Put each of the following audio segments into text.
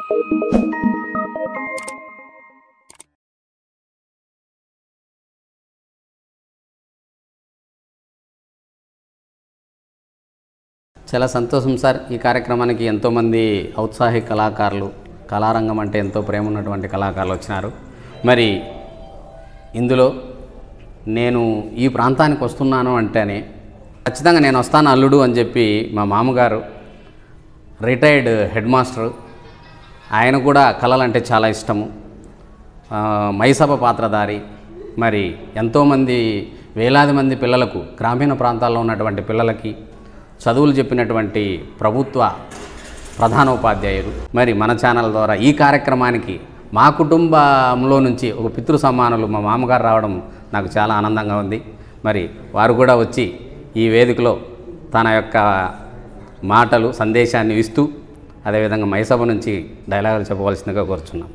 చాలా సంతోషం సార్ ఈ కార్యక్రమానికి ఎంతోమంది ఔత్సాహిక కళాకారులు కళారంగం అంటే ఎంతో ప్రేమ ఉన్నటువంటి కళాకారులు వచ్చినారు మరి ఇందులో నేను ఈ ప్రాంతానికి వస్తున్నాను అంటేనే ఖచ్చితంగా నేను వస్తాను అల్లుడు అని చెప్పి మా మామగారు రిటైర్డ్ హెడ్ మాస్టర్ ఆయన కూడా కళలంటే చాలా ఇష్టము ఆ, మైసభ పాత్రధారి మరి ఎంతోమంది వేలాది మంది పిల్లలకు గ్రామీణ ప్రాంతాల్లో ఉన్నటువంటి పిల్లలకి చదువులు చెప్పినటువంటి ప్రభుత్వ ప్రధానోపాధ్యాయులు మరి మన ఛానల్ ద్వారా ఈ కార్యక్రమానికి మా కుటుంబంలో నుంచి ఒక పితృ సమానులు మా మామగారు రావడం నాకు చాలా ఆనందంగా ఉంది మరి వారు కూడా వచ్చి ఈ వేదికలో తన యొక్క మాటలు సందేశాన్ని ఇస్తూ అదేవిధంగా మైసభ నుంచి డైలాగులు చెప్పవలసిందిగా కోరుచున్నాం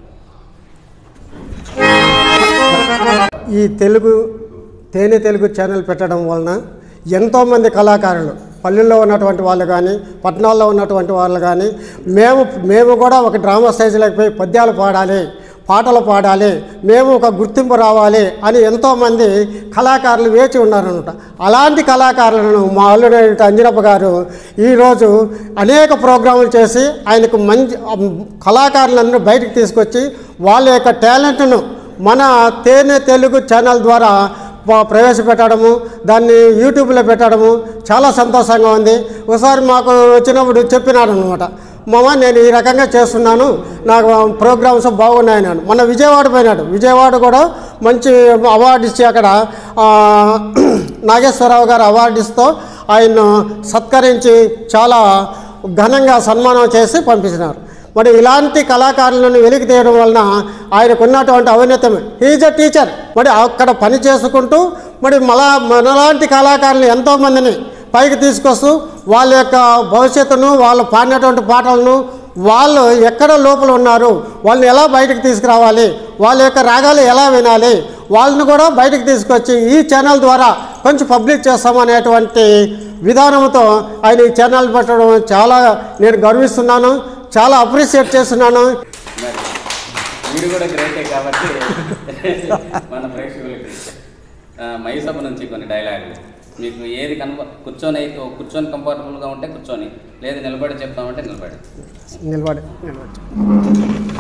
ఈ తెలుగు తేనె తెలుగు ఛానల్ పెట్టడం వలన ఎంతోమంది కళాకారులు పల్లెల్లో ఉన్నటువంటి వాళ్ళు కానీ పట్టణాల్లో ఉన్నటువంటి వాళ్ళు కానీ మేము మేము కూడా ఒక డ్రామా స్టేజ్లోకి పోయి పద్యాలు పాడాలి పాటలు పాడాలి మేము ఒక గుర్తింపు రావాలి అని ఎంతోమంది కళాకారులు వేచి ఉన్నారనమాట అలాంటి కళాకారులను మా అల్లుడు అంజనప్ప గారు ఈరోజు అనేక ప్రోగ్రాములు చేసి ఆయనకు మంచి కళాకారులందరూ బయటకు తీసుకొచ్చి వాళ్ళ యొక్క టాలెంట్ను మన తేనె తెలుగు ఛానల్ ద్వారా ప- ప్రవేశపెట్టడము దాన్ని యూట్యూబ్లో పెట్టడము చాలా సంతోషంగా ఉంది ఒకసారి మాకు వచ్చినప్పుడు చెప్పినాడు అనమాట మామ నేను ఈ రకంగా చేస్తున్నాను నాకు ప్రోగ్రామ్స్ బాగున్నాయన్నాను మొన్న విజయవాడ పోయినాడు విజయవాడ కూడా మంచి అవార్డు ఇచ్చి అక్కడ ఆ, నాగేశ్వరరావు గారు అవార్డు ఇస్తూ ఆయన్ను సత్కరించి చాలా ఘనంగా సన్మానం చేసి పంపించినారు మరి ఇలాంటి కళాకారులను వెలికి తీయడం వలన ఆయనకు ఉన్నటువంటి అవినీతం హీజ్ అ టీచర్ మరి అక్కడ పని చేసుకుంటూ మరి మళ్ళా మనలాంటి కళాకారులు ఎంతోమందిని పైకి తీసుకొస్తూ వాళ్ళ యొక్క భవిష్యత్తును వాళ్ళు పాడినటువంటి పాటలను వాళ్ళు ఎక్కడ లోపల ఉన్నారు వాళ్ళని ఎలా బయటకు తీసుకురావాలి వాళ్ళ యొక్క రాగాలు ఎలా వినాలి వాళ్ళని కూడా బయటకు తీసుకొచ్చి ఈ ఛానల్ ద్వారా కొంచెం పబ్లిక్ చేస్తామనేటువంటి విధానంతో ఆయన ఈ ఛానల్ పెట్టడం చాలా నేను గర్విస్తున్నాను చాలా అప్రిషియేట్ చేస్తున్నాను మరి మీరు కూడా గ్రేటే కాబట్టి మన ప్రేక్షకులకి ఆ, మైసభ నుంచి కొన్ని డైలాగులు మీకు ఏది కన్ఫ కూర్చొని అయితే కూర్చొని కంఫర్టబుల్గా ఉంటే కూర్చొని లేదు నిలబడి చెప్తామంటే నిలబడి నిలబడి నిలబడి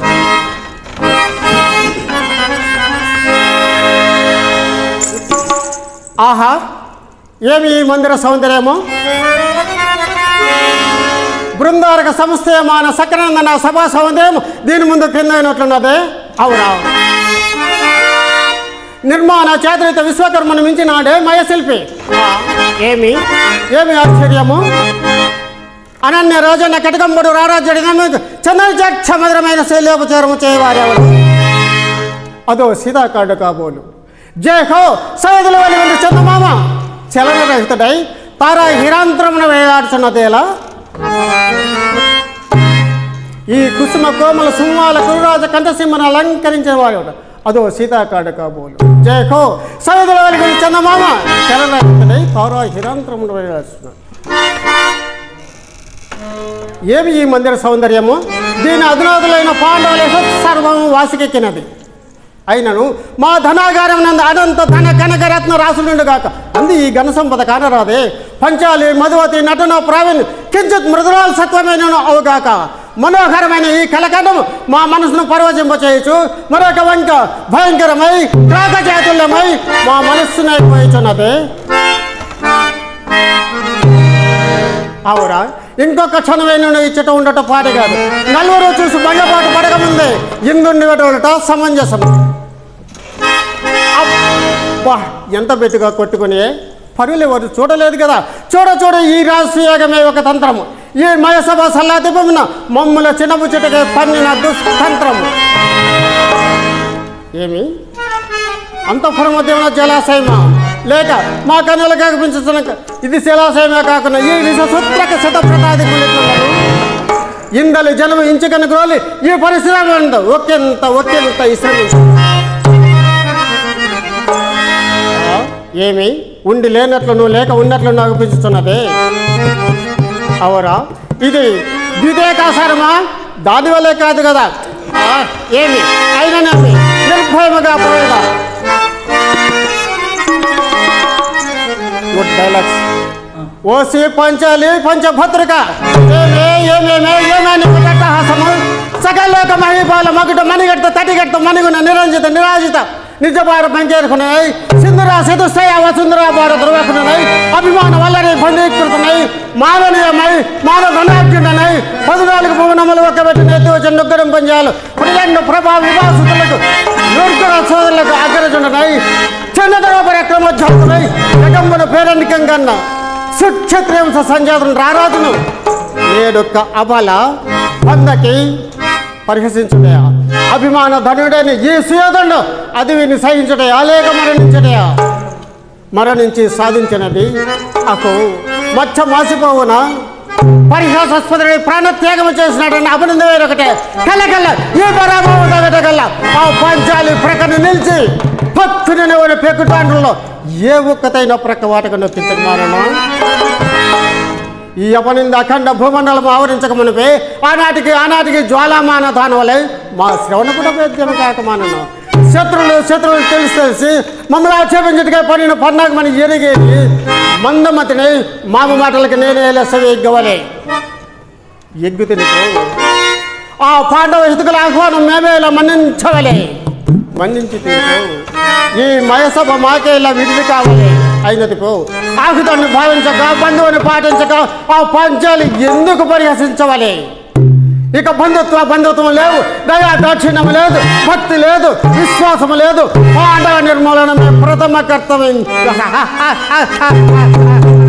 ఆహా ఏమి ఈ మందిర సౌందర్యము బృందారక సంస్థయమాన సకనందన సభా సౌందర్యం దీని ముందు కింద అయినట్లున్నదే అవురా నిర్మాణ చేతనిత విశ్వకర్మను మించినాడే మయశిల్పి ఆ, ఏమి ఏమి ఆశ్చర్యము అనన్య రోజన్న కటకంబుడు రారాజడి చంద్రజక్షమధురమైన శైలోపచారము చేయవారెవరు అదో సీతాకాండ కాబోలు జై హో సైదుల వలి ఉండి చందమామ చలనరహితుడై తారా హిరాంతరమున వేలాడుచున్నదేలా ఈ కుసుమ కోమల సుమాల కురురాజ కంఠసింహను అలంకరించిన వాడు అదో సీతాకాండ కాబోలు జై హో సైదుల వలి ఉండి చందమామ చలనరహితుడై తారా హిరాంతరమున వేలాడుచున్నాడు ఏమి ఈ మందిర సౌందర్యము దీని అధునాదులైన పాండవుల సర్వము వాసికెక్కినది అయినను మా ధనాగారం నందు అనంత ధన కనకరత్న రాసులుండు గాక అంది ఈ ఘన సంపద కానరాదే పంచాలి మధువతి నటన ప్రావీణ్ కించిత్ మృదురాల సత్వమైన అవుగాక మనోహరమైన ఈ కలకండం మా మనసును పరవశింపచేయచ్చు మరొక వంక భయంకరమై కాకచాతుల్యమై మా మనస్సును అయిపోయిచున్నదే అవురా ఇంకొక క్షణమైన ఇచ్చట ఉండట పాటి కాదు నలుగురు చూసి బండపాటు పడకముందే ఇందుండి పెట్టట సమంజసం అబ్బా ఎంత బెట్టుగా కొట్టుకుని పరులు ఎవరు చూడలేదు కదా చూడ చూడ ఈ రాష్ట్రీయమే ఒక తంత్రము ఈ మయసభ సల్లాదిపమున మమ్ముల చిన్నబుచ్చుటకే పన్నిన దుస్తంత్రము ఏమి అంతఃపురమధ్యమున జలాశయమా లేక మా కన్నులకు కనిపించుతున్న ఇది జలాశయమే కాకుండా ఈ విషసూత్రక శతప్రతాది కులితున్నారు ఇందలి జలము ఇంచుకని గ్రోలి ఈ పరిశ్రమ ఉండదు ఒకెంత ఒకెంత ఇశ్రమించు ఆ, ఏమి ఉండి లేనట్లు నువ్వు లేక ఉన్నట్లు నాకు అనిపిస్తున్నదే అవరా ఇది ద్వితీయకాసారమా దానివల్లే కాదు కదా ఆ, ఏమి అయినా నమ్మి నిర్భయముగా పోయేదా గుడ్ డైలాగ్స్ ఓసి పంచాలి పంచభద్రిక ఏమే ఏమేమే ఏమని కట్టహాసము సకల్లోక మహిపాల మగుట మణిగట్ట తటిగట్ట మణిగుణ నిరంజిత నిరాజిత నిజబార పంచేరుకున్నాయి సింధురా చతుస్తయ వసుంధరా బార ధ్రువకున్నాయి అభిమాన వల్లనే బంధీకృతమై మాననీయమై మానవ గణార్జునై పద్నాలుగు భువనములు ఒక పెట్టి నెత్తి వచ్చి నుగ్గరం పంచాలు ప్రజండు ప్రభా వివాసులకు నూర్కుర సోదరులకు అగ్రజుండనై చిన్నదర పరక్రమోజ్జాతులై జగంబున పేరెన్నికం కన్నా సుక్షత్రియంస సంజాతులు రారాజును నేడొక్క అబల వందకి పరిహసించుటయా అభిమాన ధనుడైన ఈ సుయోధుడు అది విని సహించుటయా లేక మరణించుటయా మరణించి సాధించినది అకు మచ్చ మాసిపోవున పరిహాసాస్పదుడై ప్రాణత్యాగం చేసినాడని అభినందన వేరొకటే కళ్ళకల్ల ఈ పరాభవం తగటగల్ల ఆ పంచాలి ప్రక్కన నిలిచి భక్తుని పెక్కుటాండ్రులో ఏ ఒక్కతైన ప్రక్క వాటకు నొప్పించడం మారను ఈ అపనింద అఖండ భూమండలం ఆవరించక మునిపే ఆనాటికి ఆనాటికి జ్వాలామాన దానవలే మా శ్రవణ కూడా వేద్యం కాకమానను శత్రువులు శత్రువులు తెలిసి తెలిసి మమ్మల్ని ఆక్షేపించటిగా పడిన పన్నాగమని ఎరిగేది మందమతిని మామ మాటలకి నేనే లెస్సవి ఎగ్గవలే ఎగ్గు తినిపో ఆ పాండవ హితుకుల ఆహ్వానం మేమే ఇలా మన్నించవలే మన్నించి తీర్పు ఈ మయసభ మాకే ఇలా విడిది కావాలి అయినది పో ఆకుతాన్ని భావించక బంధువుని పాటించక ఆ పంచాలు ఎందుకు పరిహసించవాలి ఇక బంధుత్వ బంధుత్వం లేవు దయా దాక్షిణ్యం లేదు భక్తి లేదు విశ్వాసం లేదు పాండవ నిర్మూలనమే ప్రథమ కర్తవ్యం